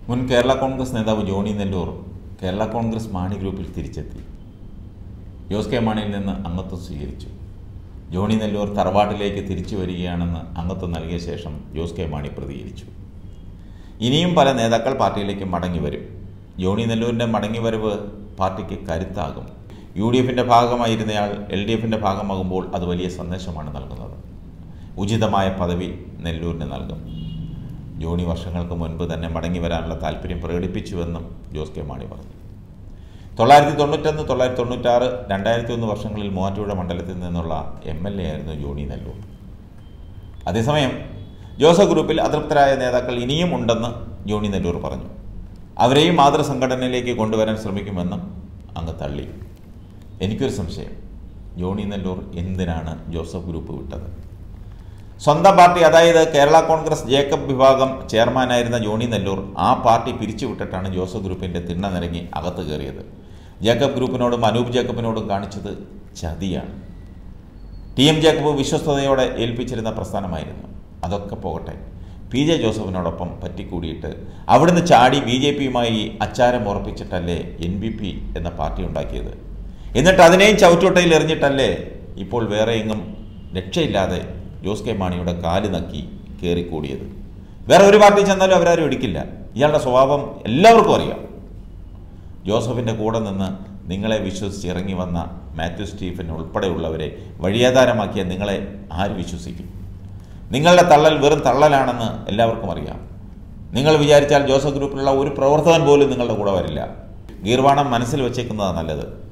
മുൻ കേരള കോൺഗ്രസ് നേതാവ് ജോണി നെല്ലൂർ കേരള കോൺഗ്രസ് മാണി ഗ്രൂപ്പിൽ തിരിച്ചെത്തി ജോസ് കെ മാണിയിൽ നിന്ന് അംഗത്വം സ്വീകരിച്ചു ജോണി നെല്ലൂർ തറവാട്ടിലേക്ക് തിരിച്ചു വരികയാണെന്ന് അംഗത്വം നൽകിയ ശേഷം ജോസ് കെ മാണി പ്രതികരിച്ചു ഇനിയും പല നേതാക്കൾ പാർട്ടിയിലേക്ക് മടങ്ങി വരും ജോണി നെല്ലൂരിൻ്റെ മടങ്ങിവരവ് പാർട്ടിക്ക് കരുത്താകും യു ഡി എഫിൻ്റെ ഭാഗമായിരുന്നയാൾ എൽ ഡി എഫിൻ്റെ ഭാഗമാകുമ്പോൾ അത് വലിയ സന്ദേശമാണ് നൽകുന്നത് ഉചിതമായ പദവി നെല്ലൂരിന് നൽകും ജോണി വർഷങ്ങൾക്ക് മുൻപ് തന്നെ മടങ്ങി വരാനുള്ള താല്പര്യം പ്രകടിപ്പിച്ചുവെന്നും ജോസ് കെ മാണി പറഞ്ഞു തൊള്ളായിരത്തി തൊണ്ണൂറ്റൊന്ന് തൊള്ളായിരത്തി തൊണ്ണൂറ്റാറ് രണ്ടായിരത്തി ഒന്ന് വർഷങ്ങളിൽ മൂവാറ്റുപുഴ മണ്ഡലത്തിൽ നിന്നുള്ള എം എൽ എ ആയിരുന്നു ജോണി നെല്ലൂർ അതേസമയം ജോസഫ് ഗ്രൂപ്പിൽ അതൃപ്തരായ നേതാക്കൾ ഇനിയും ഉണ്ടെന്ന് ജോണി നെല്ലൂർ പറഞ്ഞു അവരെയും മാതൃസംഘടനയിലേക്ക് കൊണ്ടുവരാൻ ശ്രമിക്കുമെന്നും അങ്ങ് തള്ളി എനിക്കൊരു സംശയം ജോണി നെല്ലൂർ എന്തിനാണ് ജോസഫ് ഗ്രൂപ്പ് വിട്ടത് സ്വന്തം പാർട്ടി അതായത് കേരള കോൺഗ്രസ് ജേക്കബ് വിഭാഗം ചെയർമാനായിരുന്ന ജോണി നെല്ലൂർ ആ പാർട്ടി പിരിച്ചുവിട്ടിട്ടാണ് ജോസഫ് ഗ്രൂപ്പിൻ്റെ തിണ്ണ നിറങ്ങി അകത്ത് കയറിയത് ജേക്കബ് ഗ്രൂപ്പിനോടും അനൂപ് ജേക്കബിനോടും കാണിച്ചത് ചതിയാണ് ടി എം ജേക്കബ് വിശ്വസ്തയോടെ ഏൽപ്പിച്ചിരുന്ന പ്രസ്ഥാനമായിരുന്നു അതൊക്കെ പോകട്ടെ പി ജെ ജോസഫിനോടൊപ്പം പറ്റിക്കൂടിയിട്ട് അവിടുന്ന് ചാടി ബി ജെ പിയുമായി അച്ചാരം ഉറപ്പിച്ചിട്ടല്ലേ എൻ ബി പി എന്ന പാർട്ടി ഉണ്ടാക്കിയത് എന്നിട്ട് അതിനെയും ചവിറ്റുവട്ടയിൽ എറിഞ്ഞിട്ടല്ലേ ഇപ്പോൾ വേറെ എങ്ങും രക്ഷയില്ലാതെ ജോസ് കെ മാണിയുടെ കാല് നക്കി കയറിക്കൂടിയത് വേറെ ഒരു പാർട്ടി ചെന്നാലും അവരാരും എടുക്കില്ല ഇയാളുടെ സ്വഭാവം എല്ലാവർക്കും അറിയാം ജോസഫിൻ്റെ കൂടെ നിന്ന് നിങ്ങളെ വിശ്വസിച്ച് ഇറങ്ങി വന്ന മാത്യു സ്റ്റീഫൻ ഉൾപ്പെടെയുള്ളവരെ വഴിയാധാരമാക്കിയ നിങ്ങളെ ആര് വിശ്വസിക്കും നിങ്ങളുടെ തള്ളൽ വെറും തള്ളലാണെന്ന് എല്ലാവർക്കും അറിയാം നിങ്ങൾ വിചാരിച്ചാൽ ജോസഫ് ഗ്രൂപ്പിലുള്ള ഒരു പ്രവർത്തകൻ പോലും നിങ്ങളുടെ കൂടെ വരില്ല ഗീർവാണം മനസ്സിൽ വെച്ചേക്കുന്നതാണ് നല്ലത്